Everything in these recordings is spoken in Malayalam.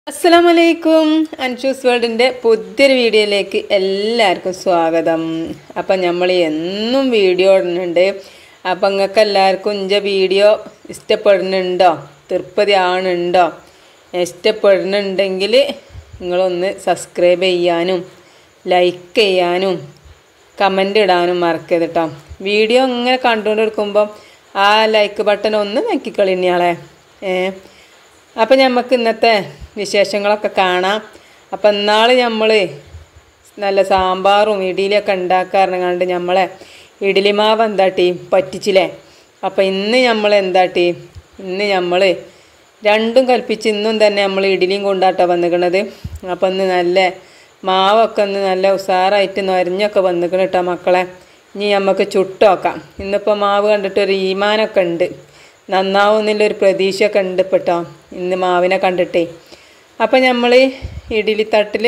അസ്സലാമലൈക്കും അൻഷൂസ് വേൾഡിൻ്റെ പുതിയൊരു വീഡിയോയിലേക്ക് എല്ലാവർക്കും സ്വാഗതം അപ്പം നമ്മൾ എന്നും വീഡിയോ ഇടുന്നുണ്ട് അപ്പം നിങ്ങൾക്ക് എല്ലാവർക്കും ഇൻ്റെ വീഡിയോ ഇഷ്ടപ്പെടുന്നുണ്ടോ തൃപ്തി ആണുണ്ടോ ഇഷ്ടപ്പെടുന്നുണ്ടെങ്കിൽ നിങ്ങളൊന്ന് സബ്സ്ക്രൈബ് ചെയ്യാനും ലൈക്ക് ചെയ്യാനും കമൻ്റ് ഇടാനും മറക്കരുത് കേട്ടോ വീഡിയോ ഇങ്ങനെ കണ്ടുകൊണ്ട് എടുക്കുമ്പോൾ ആ ലൈക്ക് ബട്ടൺ ഒന്ന് നോക്കിക്കളിഞ്ഞാളെ ഏഹ് അപ്പം നമുക്ക് ഇന്നത്തെ വിശേഷങ്ങളൊക്കെ കാണാം അപ്പം ഇന്നാൾ നമ്മൾ നല്ല സാമ്പാറും ഇഡലിയൊക്കെ ഉണ്ടാക്കാറുണ്ട് നമ്മളെ ഇഡലി മാവ് എന്താട്ടി പറ്റിച്ചില്ലേ അപ്പം ഇന്ന് നമ്മൾ എന്താട്ടി ഇന്ന് നമ്മൾ രണ്ടും കൽപ്പിച്ച് ഇന്നും തന്നെ നമ്മൾ ഇഡലിയും കൊണ്ടാട്ടോ വന്നിക്കണത് അപ്പം ഇന്ന് നല്ല മാവൊക്കെ ഒന്ന് നല്ല ഉഷാറായിട്ട് നൊരഞ്ഞൊക്കെ വന്നിക്കണം കേട്ടോ മക്കളെ ഇനി നമുക്ക് ചുട്ടോക്കാം ഇന്നിപ്പോൾ മാവ് കണ്ടിട്ട് ഒരു ഈമാനൊക്കെ ഉണ്ട് നന്നാവുന്നില്ലൊരു പ്രതീക്ഷയൊക്കെ ഉണ്ട് ഇപ്പം കേട്ടോ ഇന്ന് മാവിനെ കണ്ടിട്ടേ അപ്പം നമ്മൾ ഇഡലിത്തട്ടിൽ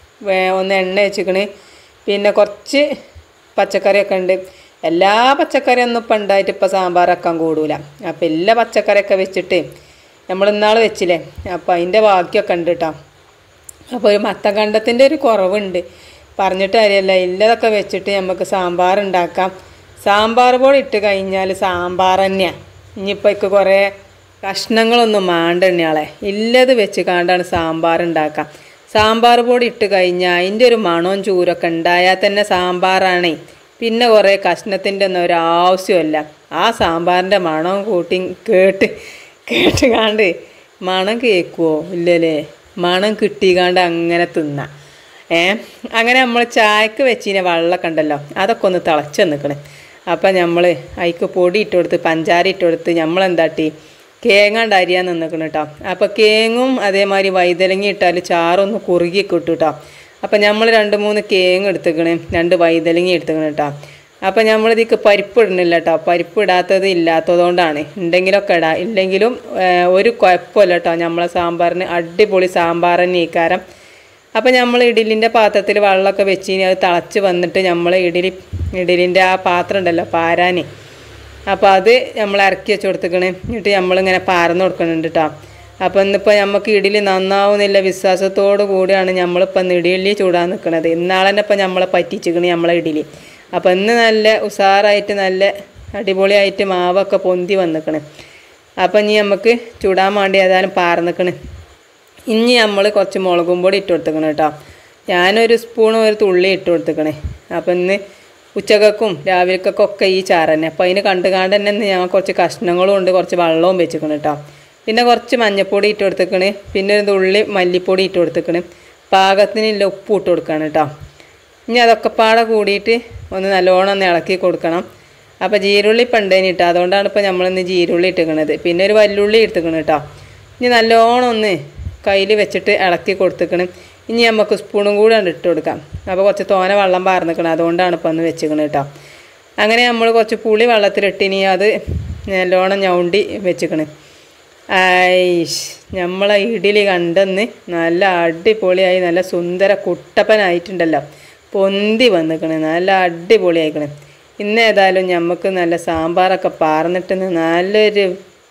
ഒന്ന് എണ്ണ വെച്ചിക്കണ് പിന്നെ കുറച്ച് പച്ചക്കറിയൊക്കെ ഉണ്ട് എല്ലാ പച്ചക്കറിയൊന്നും ഇപ്പം ഉണ്ടായിട്ട് ഇപ്പോൾ സാമ്പാറാക്കാൻ കൂടൂല അപ്പം എല്ലാ പച്ചക്കറിയൊക്കെ വെച്ചിട്ട് നമ്മൾ ഇന്നാൾ വെച്ചില്ലേ അപ്പോൾ അതിൻ്റെ ബാക്കിയൊക്കെ ഉണ്ട് കേട്ടോ അപ്പോൾ ഒരു മത്തകണ്ടത്തിൻ്റെ ഒരു കുറവുണ്ട് പറഞ്ഞിട്ട് കാര്യമല്ല ഇല്ലതൊക്കെ വെച്ചിട്ട് നമുക്ക് സാമ്പാർ ഉണ്ടാക്കാം സാമ്പാർ പൊടി ഇട്ട് കഴിഞ്ഞാൽ സാമ്പാർ തന്നെയാണ് ഇനിയിപ്പോൾ ഇക്ക് കുറേ കഷ്ണങ്ങളൊന്നും മാണ്ടണ്യാളെ ഇല്ലത് വെച്ച് കാണ്ടാണ് സാമ്പാർ ഉണ്ടാക്കാം സാമ്പാർ പൊടി ഇട്ട് കഴിഞ്ഞാൽ അതിൻ്റെ ഒരു മണവും ചൂരൊക്കെ ഉണ്ടായാൽ തന്നെ സാമ്പാറാണേ പിന്നെ കുറേ കഷ്ണത്തിൻ്റെ ഒന്നും ഒരു ആവശ്യമല്ല ആ സാമ്പാറിൻ്റെ മണവും കൂട്ടി കേട്ട് കേട്ട് കാണ്ട് മണം കേൾക്കുമോ ഇല്ലല്ലേ മണം കിട്ടിക്കാണ്ട് അങ്ങനെ തിന്നാം ഏ അങ്ങനെ നമ്മൾ ചായക്ക് വെച്ചിനെ വെള്ളമൊക്കെ ഉണ്ടല്ലോ അതൊക്കെ ഒന്ന് തിളച്ച് നിൽക്കണേ അപ്പം നമ്മൾ അതിക്ക് പൊടി ഇട്ട് കൊടുത്ത് പഞ്ചാര ഇട്ട് കൊടുത്ത് നമ്മളെന്താട്ടി കേങ്ങാണ്ട് അരിയാൻ നിന്നിക്കണം കേട്ടോ അപ്പോൾ കേങ്ങും അതേമാതിരി വൈതലങ്ങി ഇട്ടാൽ ചാറൊന്ന് കുറുകി കിട്ടും കേട്ടോ അപ്പം നമ്മൾ രണ്ട് മൂന്ന് കേങ്ങ് എടുത്തേക്കണേ രണ്ട് വൈതലങ്ങി എടുത്തേക്കണം കേട്ടോ അപ്പം നമ്മളിതിക്ക് പരിപ്പ് ഇടുന്നില്ല കേട്ടോ പരിപ്പ് ഇടാത്തത് ഇല്ലാത്തതുകൊണ്ടാണ് ഉണ്ടെങ്കിലൊക്കെ ഇടാം ഇല്ലെങ്കിലും ഏഹ്, ഒരു കുഴപ്പമില്ല കേട്ടോ നമ്മളെ സാമ്പാറിന് അടിപൊളി സാമ്പാർ തന്നെ ഈ കാരം അപ്പം നമ്മൾ ഇഡലിൻ്റെ പാത്രത്തിൽ വെള്ളമൊക്കെ വെച്ച് കഴിഞ്ഞാൽ അത് തിളച്ച് വന്നിട്ട് നമ്മൾ ഇഡലി ഇഡലിൻ്റെ ആ പാത്രം ഉണ്ടല്ലോ പാരാന് അപ്പോൾ അത് നമ്മൾ ഇറക്കി വെച്ച് കൊടുത്തേക്കണേ എന്നിട്ട് നമ്മളിങ്ങനെ പാർന്ന് കൊടുക്കുന്നുണ്ട് കേട്ടോ അപ്പോൾ ഇന്നിപ്പോൾ നമുക്ക് ഇഡലി നന്നാവുന്നില്ല വിശ്വാസത്തോടു കൂടിയാണ് നമ്മളിപ്പോൾ ഇന്ന് ഇഡലി ചൂടാൻ നിൽക്കുന്നത് ഇന്നാളെ തന്നെ ഇപ്പം നമ്മളെ പറ്റിച്ചിക്കണ് നമ്മളെ ഇഡലി അപ്പോൾ ഇന്ന് നല്ല ഉഷാറായിട്ട് നല്ല അടിപൊളിയായിട്ട് മാവൊക്കെ പൊന്തി വന്നിക്കണ് അപ്പം ഇനി നമുക്ക് ചൂടാൻ വേണ്ടി ഏതായാലും പാർന്നിക്കണ് ഇനി നമ്മൾ കുറച്ച് മുളകും പൊടി ഇട്ട് കൊടുത്തേക്കണം കേട്ടോ ഞാനൊരു സ്പൂണും ഒരു തുള്ളി ഇട്ട് കൊടുത്തേക്കണേ അപ്പം ഇന്ന് ഉച്ചക്കക്കും രാവിലേക്കൊക്കെ ഒക്കെ ഈ ചാറ് തന്നെ അപ്പം അതിന് കണ്ട് കാണ്ട് തന്നെ ഇന്ന് ഞാൻ കുറച്ച് കഷ്ണങ്ങളും ഉണ്ട് കുറച്ച് വെള്ളവും വെച്ചിക്കണം കേട്ടോ പിന്നെ കുറച്ച് മഞ്ഞൾപ്പൊടി ഇട്ട് കൊടുത്തേക്കണ് പിന്നെ ഒരു തുള്ളി മല്ലിപ്പൊടി ഇട്ട് കൊടുത്തേക്കണ് പാകത്തിനില്ല ഉപ്പ് ഇട്ട് കൊടുക്കണം കേട്ടോ ഇനി അതൊക്കെ പാടെ കൂടിയിട്ട് ഒന്ന് നല്ലോണം ഒന്ന് ഇളക്കി കൊടുക്കണം അപ്പോൾ ജീരുള്ളി ഇപ്പം ഉണ്ടേനി കേട്ടോ അതുകൊണ്ടാണ് ഇപ്പോൾ നമ്മളിന്ന് ജീരുള്ളി ഇട്ടിക്കണത് പിന്നെ ഒരു വല്ലുള്ളി എടുത്തിക്കണം കേട്ടോ ഇനി നല്ലോണം ഒന്ന് കയ്യിൽ വെച്ചിട്ട് ഇളക്കി കൊടുത്തിക്കണം ഇനി നമുക്ക് സ്പൂണും കൂടെ ഉണ്ട് ഇട്ട് കൊടുക്കാം അപ്പോൾ കുറച്ച് തോനെ വെള്ളം പാർന്നിക്കണം അതുകൊണ്ടാണ് ഇപ്പോൾ ഒന്ന് വെച്ചിക്കണം കേട്ടോ അങ്ങനെ നമ്മൾ കുറച്ച് പുളി വെള്ളത്തിലിട്ടിനി അത് നല്ലോണം ഞൗണ്ടി വെച്ചിക്കണ് ഐഷ് നമ്മളെ ഇഡലി കണ്ടെന്ന് നല്ല അടിപൊളിയായി നല്ല സുന്ദര കുട്ടപ്പനായിട്ടുണ്ടല്ലോ പൊന്തി വന്നിക്കണ് നല്ല അടിപൊളിയായിക്കണ് ഇന്ന് ഏതായാലും നമുക്ക് നല്ല സാമ്പാറൊക്കെ പാർന്നിട്ട് നല്ലൊരു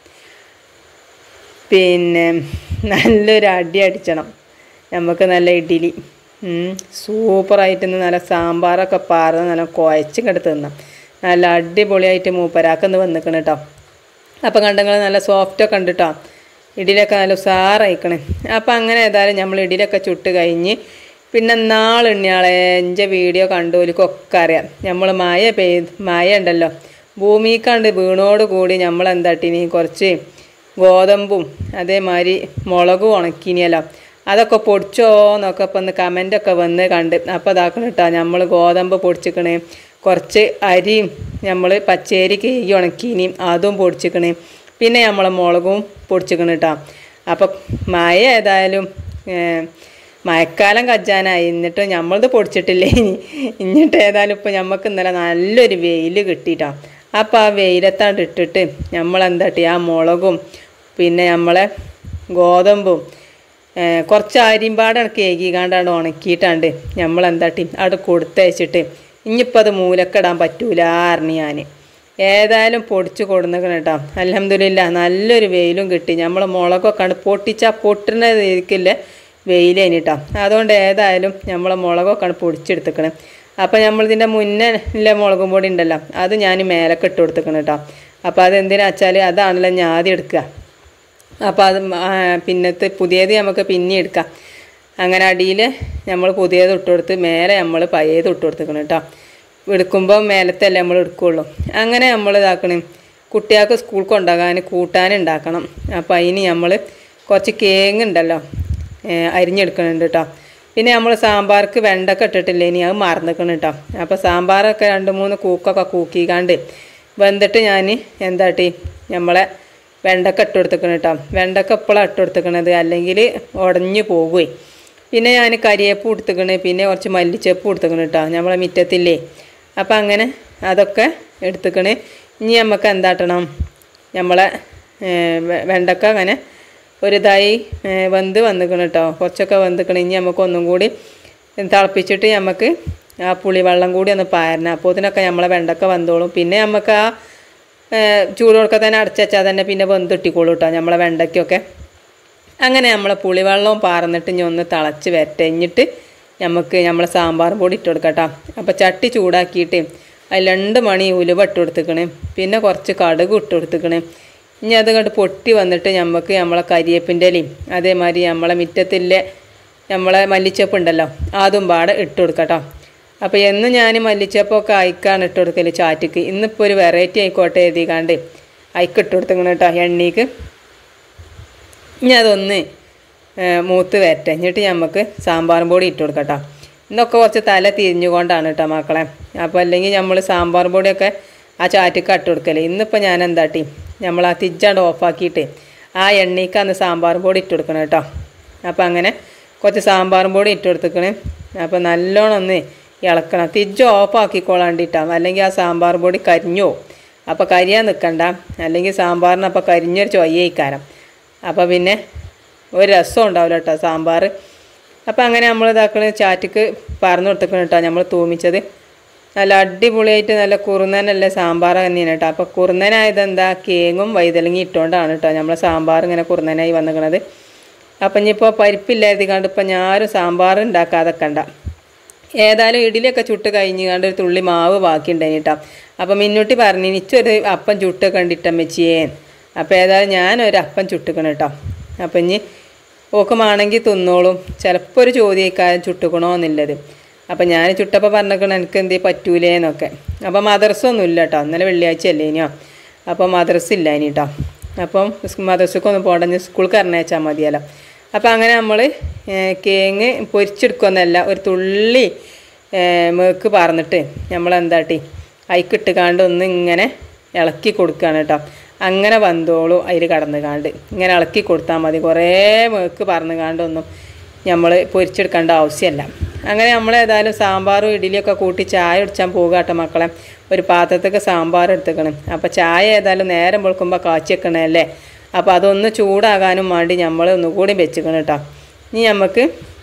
പിന്നെ നല്ലൊരു അടി അടിച്ചണം നമുക്ക് നല്ല ഇഡ്ഡലി ഉം, സൂപ്പറായിട്ട് ഇന്ന് നല്ല സാമ്പാറൊക്കെ പാർന്ന് നല്ല കുഴച്ചും കിടത്ത് തിന്നാം നല്ല അടിപൊളിയായിട്ട് മൂപ്പരാക്കെന്ന് വന്നിക്കണം കേട്ടോ അപ്പം കണ്ടങ്ങൾ നല്ല സോഫ്റ്റൊക്കെ ഉണ്ട് കേട്ടോ ഇഡിലൊക്കെ നല്ല ഉസാറായിക്കണേ അപ്പം അങ്ങനെ ഏതായാലും നമ്മൾ ഇഡിലൊക്കെ ചുട്ട് കഴിഞ്ഞ് പിന്നെ നാളെണ്ണിയാളെ എൻ്റെ വീഡിയോ കണ്ടോലിക്കൊക്കെ അറിയാം നമ്മൾ മഴ പെയ്ത് മഴ ഉണ്ടല്ലോ ഭൂമിക്കാണ്ട് വീണോട് കൂടി നമ്മൾ എന്താട്ടിനി കുറച്ച് ഗോതമ്പും അതേമാതിരി മുളകും ഉണക്കിനിയല്ലോ അതൊക്കെ പൊടിച്ചോ എന്നൊക്കെ ഇപ്പം ഒന്ന് കമൻ്റൊക്കെ വന്ന് കണ്ട് അപ്പോൾ ഇതാക്കണം കേട്ടോ നമ്മൾ ഗോതമ്പ് പൊടിച്ചിക്കണേ കുറച്ച് അരിയും നമ്മൾ പച്ചരി കേകി ഉണക്കിനിയും അതും പൊടിച്ചിക്കണേ പിന്നെ നമ്മളെ മുളകും പൊടിച്ചിക്കണ കേട്ടോ അപ്പം മഴ ഏതായാലും ഏഹ്, മഴക്കാലം കജ്ജാനായി എന്നിട്ട് നമ്മളത് പൊടിച്ചിട്ടില്ലേ ഇനി എന്നിട്ട് ഏതായാലും ഇപ്പോൾ നമുക്ക് ഇന്നലെ നല്ലൊരു വെയിൽ കിട്ടിയിട്ടോ അപ്പോൾ ആ വെയിലത്താണ്ട് ഇട്ടിട്ട് നമ്മളെന്താട്ടി ആ മുളകും പിന്നെ നമ്മളെ ഗോതമ്പും ഏഹ്, കുറച്ച് അരിമ്പാടാണ് കേകിക്കാണ്ടാണ്ട് ഉണക്കിയിട്ടാണ്ട് നമ്മളെന്താട്ടി അവിടെ കൊടുത്തയച്ചിട്ട് ഇനിയിപ്പോൾ അത് മൂലക്കിടാൻ പറ്റൂല അറിഞ്ഞ് ഞാൻ ഏതായാലും പൊടിച്ച് കൊടുന്നേക്കണം കേട്ടോ അലഹമില്ല നല്ലൊരു വെയിലും കിട്ടി നമ്മൾ മുളകൊക്കെ കണ്ട് പൊട്ടിച്ചാൽ പൊട്ടുന്ന രീതിക്കില്ല വെയിലേനി കേട്ടോ അതുകൊണ്ട് ഏതായാലും നമ്മൾ മുളകൊക്കെ കണ്ട് പൊടിച്ചെടുത്തേക്കണം അപ്പോൾ നമ്മളിതിൻ്റെ മുന്നേ ഉള്ള മുളകും പൊടി ഉണ്ടല്ലോ അത് ഞാൻ മേലൊക്കെ ഇട്ട് കൊടുത്തേക്കണം കേട്ടോ അപ്പോൾ അതെന്തിനാ വെച്ചാൽ അതാണല്ലോ ഞാൻ ആദ്യം എടുക്കുക അപ്പോൾ അത് ആ, പിന്നത്തെ പുതിയത് നമുക്ക് പിന്നെ എടുക്കാം അങ്ങനെ അടിയിൽ നമ്മൾ പുതിയത് ഇട്ട് കൊടുത്ത് മേലെ നമ്മൾ പഴയത് ഇട്ട് കൊടുത്തേക്കണം കേട്ടോ എടുക്കുമ്പോൾ മേലത്തല്ലേ നമ്മൾ എടുക്കുകയുള്ളൂ അങ്ങനെ നമ്മൾ ഇതാക്കണം കുട്ടികൾക്ക് സ്കൂൾ കൊണ്ടുപോകാൻ കൂട്ടാൻ ഉണ്ടാക്കണം അപ്പോൾ അതിന് നമ്മൾ കുറച്ച് കേങ്ങ് ഉണ്ടല്ലോ ഏ, അരിഞ്ഞെടുക്കുന്നുണ്ട് കേട്ടോ പിന്നെ നമ്മൾ സാമ്പാർക്ക് വെണ്ടക്ക ഇട്ടിട്ടില്ല ഇനി അത് മറന്നിക്കണം കേട്ടോ അപ്പോൾ സാമ്പാറൊക്കെ രണ്ട് മൂന്ന് കൂക്കൊക്കെ കൂക്കിക്കാണ്ട് വെന്തിട്ട് ഞാൻ എന്താട്ടി നമ്മളെ വെണ്ടക്ക ഇട്ട് കൊടുത്തേക്കണം കേട്ടോ വെണ്ടക്ക ഇപ്പോഴാണ് ഇട്ട് കൊടുത്തേക്കണത് അല്ലെങ്കിൽ ഉടഞ്ഞു പോകുമേ പിന്നെ ഞാൻ കരിയേപ്പ് കൊടുത്തേക്കണ് പിന്നെ കുറച്ച് മല്ലിച്ചേപ്പ് കൊടുത്തേക്കണ് കേട്ടോ നമ്മളെ മിറ്റത്തില്ലേ അപ്പം അങ്ങനെ അതൊക്കെ എടുത്തേക്കണ് ഇനി നമുക്ക് എന്താട്ടണം നമ്മളെ ഏ, വെ- വെണ്ടക്ക അങ്ങനെ ഒരിതായി ഏ, വെന്ത് വന്നിക്കണം കേട്ടോ കുറച്ചൊക്കെ വെന്തിക്കണം ഇനി നമുക്ക് ഒന്നും കൂടി തിളപ്പിച്ചിട്ട് നമുക്ക് ആ പുളിവെള്ളം കൂടി ഒന്ന് പാരണം അപ്പോൾ ഇതിനൊക്കെ നമ്മളെ വെണ്ടക്ക വെന്തോളും പിന്നെ നമുക്ക് ആ ഏ, ചൂടോടൊക്കെ തന്നെ അടച്ചുവെച്ചാൽ തന്നെ പിന്നെ വെന്തിട്ടിക്കോളൂ കേട്ടോ നമ്മളെ വെണ്ടയ്ക്കൊക്കെ അങ്ങനെ നമ്മളെ പുളിവെള്ളവും പാർന്നിട്ട് ഇനി ഒന്ന് തിളച്ച് വരട്ടഞ്ഞിട്ട് നമുക്ക് നമ്മളെ സാമ്പാർ പൊടി ഇട്ട് കൊടുക്കാം കേട്ടോ അപ്പോൾ ചട്ടി ചൂടാക്കിയിട്ട് അതിൽ രണ്ട് മണി ഉലുവ ഇട്ട് കൊടുത്തേക്കണ് പിന്നെ കുറച്ച് കടുക് ഇട്ട് കൊടുത്തേക്കണ് ഇനി അത് കണ്ട് പൊട്ടി വന്നിട്ട് നമുക്ക് നമ്മളെ കരിയേപ്പിൻ്റെ ഇലയും അതേമാതിരി നമ്മളെ മിറ്റത്തിലെ നമ്മളെ മല്ലിച്ചപ്പ് ഉണ്ടല്ലോ അതും പാടെ ഇട്ട് കൊടുക്കാം കേട്ടോ അപ്പോൾ എന്നും ഞാൻ മല്ലിച്ചപ്പൊക്കെ അയക്കാണ് ഇട്ട് കൊടുക്കല് ചാറ്റിക്ക് ഇന്നിപ്പോൾ ഒരു വെറൈറ്റി ആയിക്കോട്ടെ എഴുതിക്കാണ്ട് അയക്ക് ഇട്ട് കൊടുത്തേക്കണം കേട്ടോ എണ്ണീക്ക് ഇനി അതൊന്ന് ഏ, മൂത്ത് വരട്ടെ എന്നിട്ട് നമുക്ക് സാമ്പാറും പൊടി ഇട്ട് കൊടുക്കട്ടോ ഇന്നൊക്കെ കുറച്ച് തല തിരിഞ്ഞുകൊണ്ടാണ് കേട്ടോ മക്കളെ അപ്പോൾ അല്ലെങ്കിൽ നമ്മൾ സാമ്പാർ പൊടിയൊക്കെ ആ ചാറ്റിക്ക് ഇട്ട് കൊടുക്കല് ഇന്നിപ്പോൾ ഞാൻ എന്താട്ടി നമ്മൾ ആ തിജ്ജാണ്ട് ഓഫാക്കിയിട്ട് ആ എണ്ണയ്ക്ക് അന്ന് സാമ്പാർ പൊടി ഇട്ട് കൊടുക്കണം കേട്ടോ അപ്പോൾ അങ്ങനെ കുറച്ച് സാമ്പാറും പൊടി ഇട്ട് കൊടുത്തേക്കണ് അപ്പോൾ നല്ലോണം ഒന്ന് ഇളക്കണം തിജ്ജ് ഓഫാക്കിക്കോളാണ്ടിട്ടാണ് അല്ലെങ്കിൽ ആ സാമ്പാർ പൊടി കരിഞ്ഞോ അപ്പോൾ കരിയാൻ നിൽക്കണ്ട അല്ലെങ്കിൽ സാമ്പാറിന് അപ്പോൾ കരിഞ്ഞൊരു ചൊയ്യയിക്കാരം അപ്പോൾ പിന്നെ ഒരു രസം ഉണ്ടാവില്ല കേട്ടോ സാമ്പാർ അപ്പോൾ അങ്ങനെ നമ്മൾ ഇതാക്കണ ചാറ്റിക്ക് പറഞ്ഞു കൊടുത്തേക്കണം കേട്ടോ നമ്മൾ തൂമിച്ചത് നല്ല അടിപൊളിയായിട്ട് നല്ല കുറുന്നനല്ല സാമ്പാർ തന്നെയാണ് കേട്ടോ അപ്പോൾ കുറുന്നനായത് എന്താ കേങ്ങും വൈതലങ്ങി ഇട്ടുകൊണ്ടാണ് കേട്ടോ നമ്മളെ സാമ്പാർ ഇങ്ങനെ കുറുന്നനായി വന്നിക്കണത് അപ്പം ഇനിയിപ്പോൾ പരിപ്പില്ലായിരുന്നാണ്ട് ഇപ്പം ഞാനും സാമ്പാർ ഉണ്ടാക്കാതെ കണ്ട ഏതായാലും ഇഡലിയൊക്കെ ചുട്ട് കഴിഞ്ഞ് കണ്ട് ഒരു തുള്ളി മാവ് ബാക്കി ഉണ്ടായിന് കേട്ടോ അപ്പം മിന്നൂട്ടി പറഞ്ഞു ഇച്ചൊരു അപ്പം ചുട്ട് കണ്ടിട്ട മെച്ചിയേ അപ്പോൾ ഏതായാലും ഞാനൊരു അപ്പം ചുട്ടുക്കണം കേട്ടോ അപ്പം ഇനി ഓക്കുമാണെങ്കിൽ തിന്നോളും ചിലപ്പോൾ ഒരു ചോദ്യക്കാരൻ ചുട്ടുക്കണോ എന്നുള്ളത് അപ്പം ഞാൻ ചുട്ടപ്പോൾ പറഞ്ഞേക്കണം എനിക്ക് എന്തേ പറ്റൂലേന്നൊക്കെ അപ്പം മദർസൊന്നും ഇല്ല കേട്ടോ ഇന്നലെ വെള്ളിയാഴ്ച അല്ലേ ഇനിയോ അപ്പം മദ്രസ ഇല്ല ഇനി കേട്ടോ അപ്പം മദ്രസക്കൊന്നും പോകണ്ട സ്കൂൾക്ക് ഇറങ്ങിച്ചാൽ മതിയല്ലോ അപ്പം അങ്ങനെ നമ്മൾ കേങ്ങ് പൊരിച്ചെടുക്കുമെന്നല്ല ഒരു തുള്ളി ഏ, മേക്ക് പറന്നിട്ട് നമ്മൾ എന്താട്ടി അയിക്കിട്ട് കാണ്ട് ഒന്ന് ഇങ്ങനെ ഇളക്കി കൊടുക്കുകയാണ് കേട്ടോ അങ്ങനെ വന്നോളൂ അതിൽ കടന്ന് കാണ്ട് ഇങ്ങനെ ഇളക്കി കൊടുത്താൽ മതി കുറേ മേക്ക് പറന്ന് കാണ്ടൊന്നും നമ്മൾ പൊരിച്ചെടുക്കേണ്ട ആവശ്യമല്ല അങ്ങനെ നമ്മൾ ഏതായാലും സാമ്പാറും ഇഡ്ഡലിയൊക്കെ കൂട്ടി ചായ കുടിച്ചാൽ പോകുക കേട്ടോ മക്കളെ ഒരു പാത്രത്തേക്ക് സാമ്പാർ എടുത്തേക്കണം അപ്പോൾ ചായ ഏതായാലും നേരം വെളുക്കുമ്പോൾ കാച്ചി വെക്കണമല്ലേ അപ്പോൾ അതൊന്ന് ചൂടാകാനും വേണ്ടി നമ്മൾ ഒന്നുകൂടി വെച്ചിക്കണം കേട്ടോ ഇനി നമുക്ക്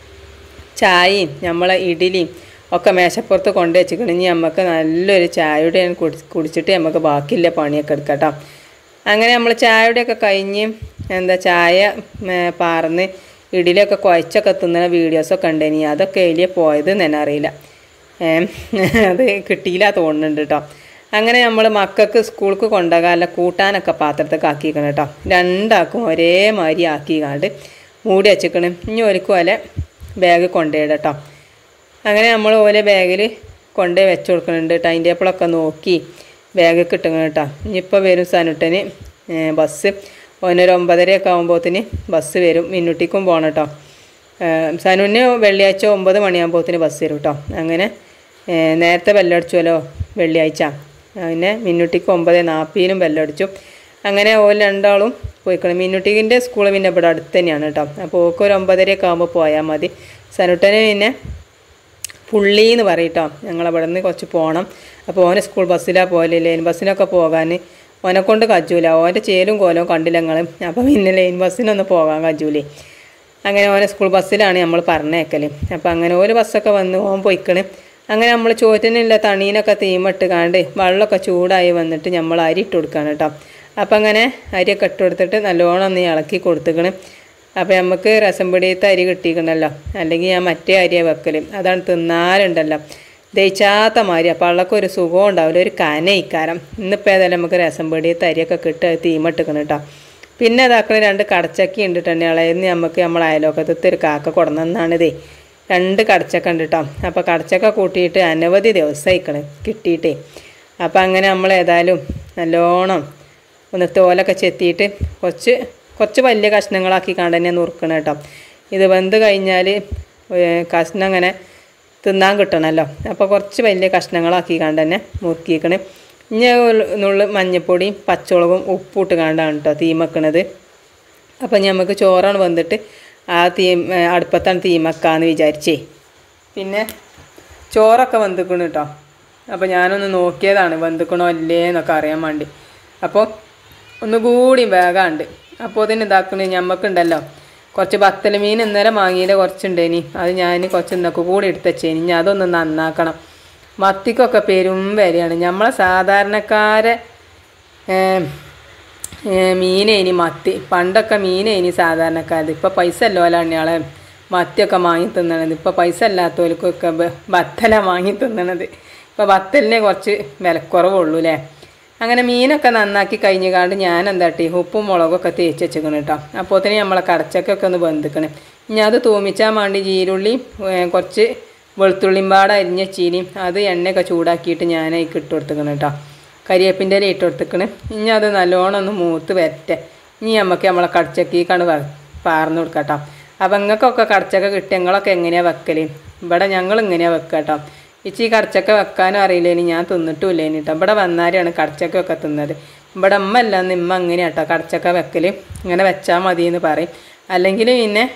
ചായയും നമ്മളെ ഇഡ്ഡലിയും ഒക്കെ മേശപ്പുറത്ത് കൊണ്ട് വെച്ചിക്കണം ഇനി നമുക്ക് നല്ലൊരു ചായയുടെ കുടി കുടിച്ചിട്ട് നമുക്ക് ബാക്കിയുള്ള പണിയൊക്കെ എടുക്കാം കേട്ടോ അങ്ങനെ നമ്മൾ ചായയുടെയൊക്കെ കഴിഞ്ഞ് എന്താ ചായ ഏ, പാർന്ന് ഇഡലിയൊക്കെ കുഴച്ചൊക്കെ തിന്നുന്ന വീഡിയോസൊക്കെ ഉണ്ട് ഇനി അതൊക്കെ എലിയ പോയത് തന്നെ അറിയില്ല ഏ, അത് കിട്ടിയില്ല തോന്നുന്നുണ്ട് കേട്ടോ അങ്ങനെ നമ്മൾ മക്കൾക്ക് സ്കൂൾക്ക് കൊണ്ടുപോകാനുള്ള കൂട്ടാനൊക്കെ പാത്രത്തൊക്കെ ആക്കിക്കണം കേട്ടോ രണ്ടാക്കും ഒരേമാതിരി ആക്കിക്കാണ്ട് മൂടി വെച്ചിക്കണം ഇനി ഒരുക്കും പോലെ ബാഗ് കൊണ്ടുപോയിട കേട്ടോ അങ്ങനെ നമ്മൾ ഓലെ ബാഗിൽ കൊണ്ടുപോയി വെച്ച് കൊടുക്കുന്നുണ്ട് ടൈം ടേബിളൊക്കെ നോക്കി ബാഗ് കിട്ടുന്നു കേട്ടോ ഇനിയിപ്പോൾ വരും സനുട്ടന് ഏ, ബസ് ഓനൊരു ഒമ്പതരയൊക്കെ ആകുമ്പോഴത്തേന് ബസ് വരും മിന്നുട്ടിക്കും പോകണം കേട്ടോ സനുവിന് വെള്ളിയാഴ്ച ഒമ്പത് മണിയാകുമ്പോഴത്തേന് ബസ് വരും കേട്ടോ അങ്ങനെ ഏ, നേരത്തെ ബെല്ലടിച്ചുവല്ലോ വെള്ളിയാഴ്ച പിന്നെ മിന്നുട്ടിക്ക് ഒമ്പത് നാൽപ്പതിനും ബെല്ലടിച്ചു അങ്ങനെ ഓല് രണ്ടാളും പോയിക്കണം മിന്നുട്ടിക്കിൻ്റെ സ്കൂൾ പിന്നെ ഇവിടെ അടുത്ത് തന്നെയാണ് കേട്ടോ അപ്പോൾ ഓക്ക് ഒരു ഒമ്പതരയൊക്കെ ആകുമ്പോൾ പോയാൽ മതി സനുട്ടന് പിന്നെ പുള്ളി എന്ന് പറയട്ടോ ഞങ്ങൾ അവിടെ നിന്ന് കുറച്ച് പോകണം അപ്പോൾ ഓനെ സ്കൂൾ ബസ്സിലാണ് പോലെ ലൈൻ ബസ്സിനൊക്കെ പോകാൻ ഓനെ കൊണ്ട് കജൂല ഓൻ്റെ ചേലും കോലവും കണ്ടില്ല ഞങ്ങൾ അപ്പോൾ പിന്നെ ലൈൻ ബസ്സിനൊന്ന് പോകാൻ കജൂലേ അങ്ങനെ ഓനെ സ്കൂൾ ബസ്സിലാണ് നമ്മൾ പറഞ്ഞേക്കൽ അപ്പോൾ അങ്ങനെ ഒരു ബസ്സൊക്കെ വന്ന് ഓൻ പോയിക്കണ് അങ്ങനെ നമ്മൾ ചോറ്റിനുള്ള തണീനൊക്കെ തീമിട്ട് കാണ്ട് വെള്ളമൊക്കെ ചൂടായി വന്നിട്ട് നമ്മൾ അരി ഇട്ട് കൊടുക്കുകയാണ് കേട്ടോ അപ്പം അങ്ങനെ അരിയൊക്കെ ഇട്ട് കൊടുത്തിട്ട് നല്ലോണം ഒന്ന് ഇളക്കി കൊടുത്തുക്കണ് അപ്പോൾ നമുക്ക് രസം പിടിയത്തെ അരി കിട്ടിക്കണല്ലോ അല്ലെങ്കിൽ ഞാൻ മറ്റേ അരിയാണ് വെക്കൽ അതാണ് തിന്നാലുണ്ടല്ലോ ദഹിച്ചാത്ത മാതിരി അപ്പോൾ വെള്ളമൊക്കെ ഒരു സുഖം ഉണ്ടാവില്ല ഒരു കനയിക്കാരം ഇന്നിപ്പോൾ ഏതായാലും നമുക്ക് രസം പിടിയത്തെ അരിയൊക്കെ കിട്ടുക തീമിട്ടിക്കണം കേട്ടോ പിന്നെ അതാക്കളെ രണ്ട് കടച്ചക്ക ഉണ്ട് തന്നെ ഇളയെന്ന് നമുക്ക് നമ്മൾ അയലോക്കത്തെ ഒരു കാക്ക കൊടുന്നെന്നാണിതേ രണ്ട് കടച്ചക്ക ഉണ്ട് കേട്ടോ അപ്പോൾ കടച്ചക്ക കൂട്ടിയിട്ട് അനവധി ദിവസമായിക്കണ് കിട്ടിയിട്ടേ അപ്പോൾ അങ്ങനെ നമ്മൾ ഏതായാലും നല്ലോണം ഒന്ന് തോലൊക്കെ ചെത്തിയിട്ട് കുറച്ച് കുറച്ച് വലിയ കഷ്ണങ്ങളാക്കി കണ്ട് തന്നെ നുറുക്കണം കേട്ടോ ഇത് വെന്ത് കഴിഞ്ഞാൽ കഷ്ണം അങ്ങനെ തിന്നാൻ കിട്ടണമല്ലോ അപ്പോൾ കുറച്ച് വലിയ കഷ്ണങ്ങളാക്കി കണ്ട് തന്നെ മുറുക്കിക്കണ് ഇനി നുള്ളു മഞ്ഞപ്പൊടിയും പച്ചമുളകും ഉപ്പിട്ട് കണ്ടാണ് കേട്ടോ തീ വെക്കണത് അപ്പം നമുക്ക് ചോറാണ് വന്നിട്ട് ആ തീ അടുപ്പത്താണ് തീ വെക്കാമെന്ന് വിചാരിച്ചേ പിന്നെ ചോറൊക്കെ വെന്തിക്കണ് കേട്ടോ അപ്പോൾ ഞാനൊന്ന് നോക്കിയതാണ് വെന്തിക്കണോ അല്ലേ എന്നൊക്കെ അറിയാൻ വേണ്ടി അപ്പോൾ ഒന്നുകൂടി വേഗമുണ്ട് അപ്പോൾ അതിന് ഇതാക്കണേ ഞമ്മക്കുണ്ടല്ലോ കുറച്ച് ബത്തൽ മീൻ ഇന്നലെ വാങ്ങിയത് കുറച്ചുണ്ടേനി അത് ഞാൻ കുറച്ച് ഇന്നൊക്കെ കൂടി എടുത്ത് വെച്ചേനി ഇനി അതൊന്ന് നന്നാക്കണം മത്തിക്കൊക്കെ പെരും വിലയാണ് നമ്മളെ സാധാരണക്കാരെ മീനേനി മത്തി പണ്ടൊക്കെ മീനേനി സാധാരണക്കാരത് ഇപ്പോൾ പൈസ അല്ലോലാണ് ആളെ മത്തിയൊക്കെ വാങ്ങി തിന്നണത് ഇപ്പോൾ പൈസ അല്ലാത്തവർക്കൊക്കെ ബത്തല വാങ്ങി തിന്നണത് ഇപ്പോൾ ബത്തലിനെ കുറച്ച് വിലക്കുറവുള്ളൂ അല്ലേ അങ്ങനെ മീനൊക്കെ നന്നാക്കി കഴിഞ്ഞുകാണ്ട് ഞാൻ എന്താട്ടി ഉപ്പും മുളകൊക്കെ തേച്ച് വെച്ചിക്കണം കേട്ടോ അപ്പോൾ തന്നെ നമ്മളെ കടച്ചക്കൊക്കെ ഒന്ന് വെന്തിക്കണം ഇനി അത് തൂമിച്ചാൻ വേണ്ടി ജീരുള്ളി കുറച്ച് വെളുത്തുള്ളിയും പാടെ അരിഞ്ഞ ചീനിയും അത് എണ്ണയൊക്കെ ചൂടാക്കിയിട്ട് ഞാൻ അതിൽ ഇട്ട് കൊടുത്തിക്കണം കേട്ടോ കരിയേപ്പിൻ്റെ ഇല ഇട്ട് കൊടുത്തിക്കണം ഇനി അത് നല്ലോണം ഒന്ന് മൂത്ത് വരട്ടെ ഇനി നമുക്ക് നമ്മളെ കടച്ചക്കീക്കാണ് പാർന്ന് കൊടുക്കാം കേട്ടോ അപ്പം നിങ്ങൾക്കൊക്കെ കടച്ചക്ക കിട്ടി ഞങ്ങളൊക്കെ എങ്ങനെയാണ് വെക്കൽ ഇവിടെ ഞങ്ങൾ ഇങ്ങനെയാണ് വെക്കുക കേട്ടോ ഇച്ചി കടച്ചക്ക വെക്കാനും അറിയില്ലേനി ഞാൻ തിന്നിട്ടുമില്ലേനി കേട്ടോ ഇവിടെ വന്നാരെയാണ് കടച്ചക്ക ഒക്കെ തിന്നത് ഇവിടെ അമ്മ അല്ല നിമ്മ അങ്ങനെയാണ് കേട്ടോ കടച്ചക്ക വെക്കൽ ഇങ്ങനെ വെച്ചാൽ മതി എന്ന് പറയും അല്ലെങ്കിൽ പിന്നെ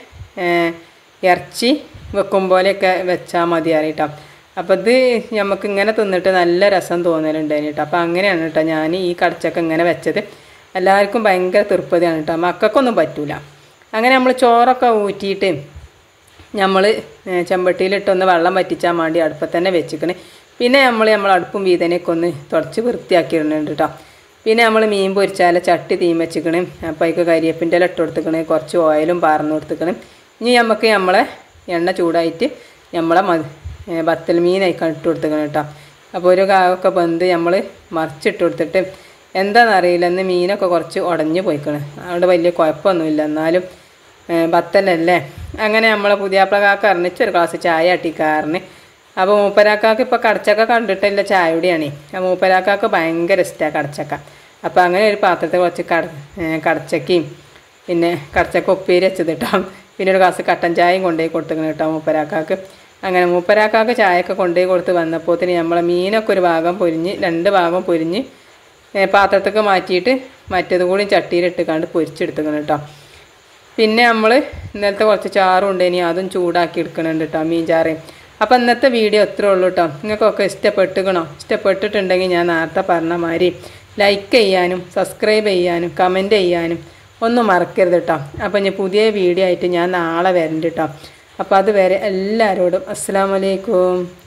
ഇറച്ചി വെക്കും പോലെയൊക്കെ വെച്ചാൽ മതി അറിയട്ടോ അപ്പോൾ ഇത് നമുക്ക് ഇങ്ങനെ തിന്നിട്ട് നല്ല രസം തോന്നലുണ്ടായിന് കേട്ടോ അപ്പോൾ അങ്ങനെയാണ് കേട്ടോ ഞാൻ ഈ കടച്ചക്ക ഇങ്ങനെ വെച്ചത് എല്ലാവർക്കും ഭയങ്കര തൃപ്തിയാണ് കേട്ടോ മക്കൾക്കൊന്നും പറ്റൂല അങ്ങനെ നമ്മൾ ചോറൊക്കെ ഊറ്റിയിട്ട് നമ്മൾ ചെമ്പട്ടിയിലിട്ടൊന്ന് വെള്ളം വറ്റിച്ചാൽ വേണ്ടി അടുപ്പത്ത് തന്നെ വെച്ചിക്കണ് പിന്നെ നമ്മൾ നമ്മൾ അടുപ്പും വീതനയൊക്കെ ഒന്ന് തുടച്ച് വൃത്തിയാക്കിയിടുന്നുണ്ട് കേട്ടോ പിന്നെ നമ്മൾ മീൻ പൊരിച്ചാൽ ചട്ടി തീം വെച്ചിക്കണ് അപ്പോൾ അതിക്ക് കരിയേപ്പിൻ്റെ ഇല ഇട്ട് കൊടുത്തിക്കണ് കുറച്ച് ഓയിലും പാർന്ന് കൊടുത്തിക്കണ് ഇനി നമുക്ക് നമ്മളെ എണ്ണ ചൂടായിട്ട് നമ്മളെ മ ബത്തൽ മീനായിക്കാണ് ഇട്ട് കൊടുത്തിക്കണം കേട്ടോ അപ്പോൾ ഒരു കാവൊക്കെ ബന്ത് നമ്മൾ മറിച്ചിട്ട് കൊടുത്തിട്ട് എന്താണെന്നറിയില്ല ഇന്ന് മീനൊക്കെ കുറച്ച് ഉടഞ്ഞു പോയിക്കണ് അവിടെ വലിയ കുഴപ്പമൊന്നുമില്ല എന്നാലും ബത്തലല്ലേ അങ്ങനെ നമ്മളെ പുതിയാപ്പിള കാക്ക അറിഞ്ഞിച്ച് ഒരു ഗ്ലാസ് ചായ അട്ടിക്കാറിന് അപ്പോൾ മൂപ്പരാക്കാക്ക് ഇപ്പോൾ കടച്ചക്ക കണ്ടിട്ടില്ല ചായ കൂടിയാണ് ആ മൂപ്പരാക്കാക്ക് ഭയങ്കര ഇഷ്ടമാണ് കടച്ചക്ക അപ്പോൾ അങ്ങനെ ഒരു പാത്രത്തിൽ കുറച്ച് കട കടച്ചക്കയും പിന്നെ കടച്ചക്ക ഉപ്പേരി വെച്ചത് കേട്ടോ പിന്നെ ഒരു ഗ്ലാസ് കട്ടൻ ചായയും കൊണ്ടുപോയി കൊടുത്തിക്കണം കേട്ടോ മൂപ്പരാക്കാക്ക് അങ്ങനെ മൂപ്പരാക്കാക്ക് ചായയൊക്കെ കൊണ്ടുപോയി കൊടുത്ത് വന്നപ്പോത്തിന് നമ്മളെ മീനൊക്കെ ഒരു ഭാഗം പൊരിഞ്ഞ് രണ്ട് ഭാഗം പൊരിഞ്ഞ് പാത്രത്തൊക്കെ മാറ്റിയിട്ട് മറ്റേത് കൂടി ചട്ടിയിലിട്ട് കണ്ട് പൊരിച്ചെടുത്തുക്കണം കേട്ടോ പിന്നെ നമ്മൾ ഇന്നലത്തെ കുറച്ച് ചാറും ഉണ്ട് ഇനി അതും ചൂടാക്കി എടുക്കണുണ്ട് കേട്ടോ മീൻ ചാറ് അപ്പോൾ ഇന്നത്തെ വീഡിയോ ഇത്രേ ഉള്ളൂ കേട്ടോ നിങ്ങൾക്കൊക്കെ ഇഷ്ടപ്പെട്ടുകണോ ഇഷ്ടപ്പെട്ടിട്ടുണ്ടെങ്കിൽ ഞാൻ നേരത്തെ പറഞ്ഞ മാതിരി ലൈക്ക് ചെയ്യാനും സബ്സ്ക്രൈബ് ചെയ്യാനും കമൻറ്റ് ചെയ്യാനും ഒന്നും മറക്കരുത് കേട്ടോ അപ്പോൾ ഇനി പുതിയ വീഡിയോ ആയിട്ട് ഞാൻ നാളെ വരണ്ട് കേട്ടോ അപ്പോൾ അതുവരെ എല്ലാവരോടും അസ്സാം വലൈക്കും